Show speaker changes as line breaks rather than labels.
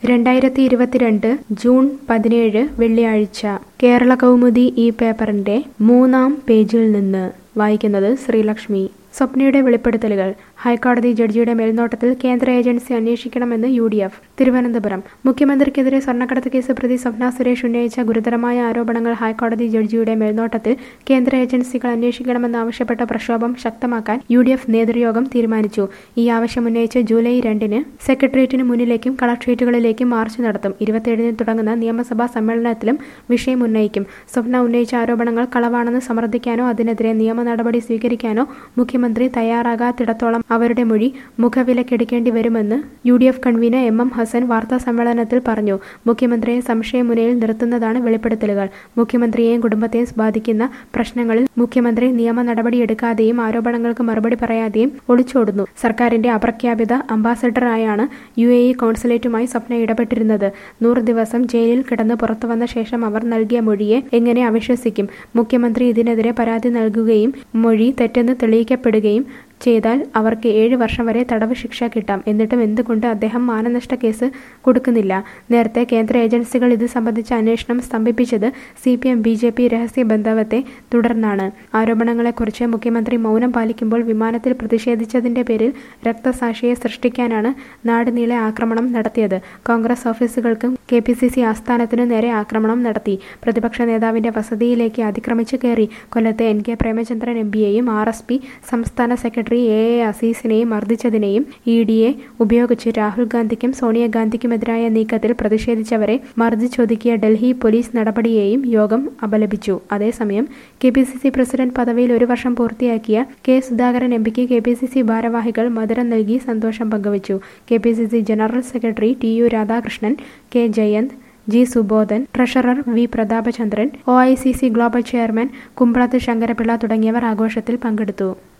രണ്ടായിരത്തി ഇരുപത്തിരണ്ട് ജൂൺ പതിനേഴ് വെള്ളിയാഴ്ച കേരള കൗമുദി ഈ പേപ്പറിന്റെ മൂന്നാം പേജിൽ നിന്ന് വായിക്കുന്നത് ശ്രീലക്ഷ്മി സ്വപ്നയുടെ വെളിപ്പെടുത്തലുകൾ ഹൈക്കോടതി ജഡ്ജിയുടെ മേൽനോട്ടത്തിൽ കേന്ദ്ര ഏജൻസി അന്വേഷിക്കണമെന്ന് യു ഡി എഫ് തിരുവനന്തപുരം മുഖ്യമന്ത്രിക്കെതിരെ സ്വർണ്ണക്കടത്ത് കേസ് പ്രതി സ്വപ്ന സുരേഷ് ഉന്നയിച്ച ഗുരുതരമായ ആരോപണങ്ങൾ ഹൈക്കോടതി ജഡ്ജിയുടെ മേൽനോട്ടത്തിൽ കേന്ദ്ര ഏജൻസികൾ അന്വേഷിക്കണമെന്നാവശ്യപ്പെട്ട പ്രക്ഷോഭം ശക്തമാക്കാൻ യു ഡി എഫ് നേതൃയോഗം തീരുമാനിച്ചു ഈ ആവശ്യമുന്നയിച്ച് ജൂലൈ രണ്ടിന് സെക്രട്ടേറിയറ്റിന് മുന്നിലേക്കും കളക്ട്രേറ്റുകളിലേക്കും മാർച്ച് നടത്തും ഇരുപത്തിയേഴിന് തുടങ്ങുന്ന നിയമസഭാ സമ്മേളനത്തിലും വിഷയം ഉന്നയിക്കും സ്വപ്ന ഉന്നയിച്ച ആരോപണങ്ങൾ കളവാണെന്ന് സമർത്ഥിക്കാനോ അതിനെതിരെ നിയമ നടപടി സ്വീകരിക്കാനോ മുഖ്യമന്ത്രി തയ്യാറാകാത്തിടത്തോളം അവരുടെ മൊഴി മുഖവിലക്കെടുക്കേണ്ടി വരുമെന്ന് U D F convener M M Hassan വാർത്താ സമ്മേളനത്തിൽ പറഞ്ഞു മുഖ്യമന്ത്രിയെ സംശയമുനയിൽ നിർത്തുന്നതാണ് വെളിപ്പെടുത്തലുകൾ മുഖ്യമന്ത്രിയെയും കുടുംബത്തെയും ബാധിക്കുന്ന പ്രശ്നങ്ങളിൽ മുഖ്യമന്ത്രി നിയമ നടപടിയെടുക്കാതെയും ആരോപണങ്ങൾക്ക് മറുപടി പറയാതെയും ഒളിച്ചോടുന്നു സർക്കാരിന്റെ അപ്രഖ്യാപിത അംബാസഡറായാണ് യു എ ഇ കോൺസുലേറ്റുമായി സ്വപ്ന ഇടപെട്ടിരുന്നത് നൂറ് ദിവസം ജയിലിൽ കിടന്ന് പുറത്തുവന്ന ശേഷം അവർ നൽകിയ മൊഴിയെ എങ്ങനെ അവിശ്വസിക്കും മുഖ്യമന്ത്രി ഇതിനെതിരെ പരാതി നൽകുകയും മൊഴി തെറ്റെന്ന് തെളിയിക്കപ്പെടുകയും ചെയ്താൽ അവർക്ക് ഏഴ് വർഷം വരെ തടവ് ശിക്ഷ കിട്ടാം എന്നിട്ടും എന്തുകൊണ്ട് അദ്ദേഹം മാനനഷ്ട കേസ് കൊടുക്കുന്നില്ല നേരത്തെ കേന്ദ്ര ഏജൻസികൾ ഇത് സംബന്ധിച്ച അന്വേഷണം സ്തംഭിപ്പിച്ചത് C P M B J P രഹസ്യ ബന്ധവത്തെ തുടർന്നാണ് ആരോപണങ്ങളെക്കുറിച്ച് മുഖ്യമന്ത്രി മൗനം പാലിക്കുമ്പോൾ വിമാനത്തിൽ പ്രതിഷേധിച്ചതിന്റെ പേരിൽ രക്തസാക്ഷിയെ സൃഷ്ടിക്കാനാണ് നാടുനീളെ ആക്രമണം നടത്തിയത് കോൺഗ്രസ് ഓഫീസുകൾക്കും കെ പി സി സി ആസ്ഥാനത്തിനു നേരെ ആക്രമണം നടത്തി പ്രതിപക്ഷ നേതാവിന്റെ വസതിയിലേക്ക് അതിക്രമിച്ചു കയറി കൊല്ലത്തെ എൻ കെ പ്രേമചന്ദ്രൻ എം പിയെയും ആർ എസ് പി സംസ്ഥാന സെക്രട്ടറി എ എ അസീസിനെയും മർദ്ദിച്ചതിനെയും ഇ ഡിയെ ഉപയോഗിച്ച് രാഹുൽ ഗാന്ധിക്കും സോണിയാഗാന്ധിക്കുമെതിരായ നീക്കത്തിൽ പ്രതിഷേധിച്ചവരെ മർദ്ദിച്ചൊതുക്കിയ ഡൽഹി പോലീസ് നടപടിയെയും യോഗം അപലപിച്ചു അതേസമയം K P C C president പദവിയിൽ ഒരു വർഷം പൂർത്തിയാക്കിയ കെ സുധാകരൻ എം പിക്ക് കെ പി സി സി ഭാരവാഹികൾ മധുരം നൽകി സന്തോഷം പങ്കുവച്ചു K P C C general secretary T U Radhakrishnan K Jayanth G Subodhan treasurer V Prathapachandran O I C C global chairman Kumbrath Sankarapillai തുടങ്ങിയവർ ആഘോഷത്തിൽ പങ്കെടുത്തു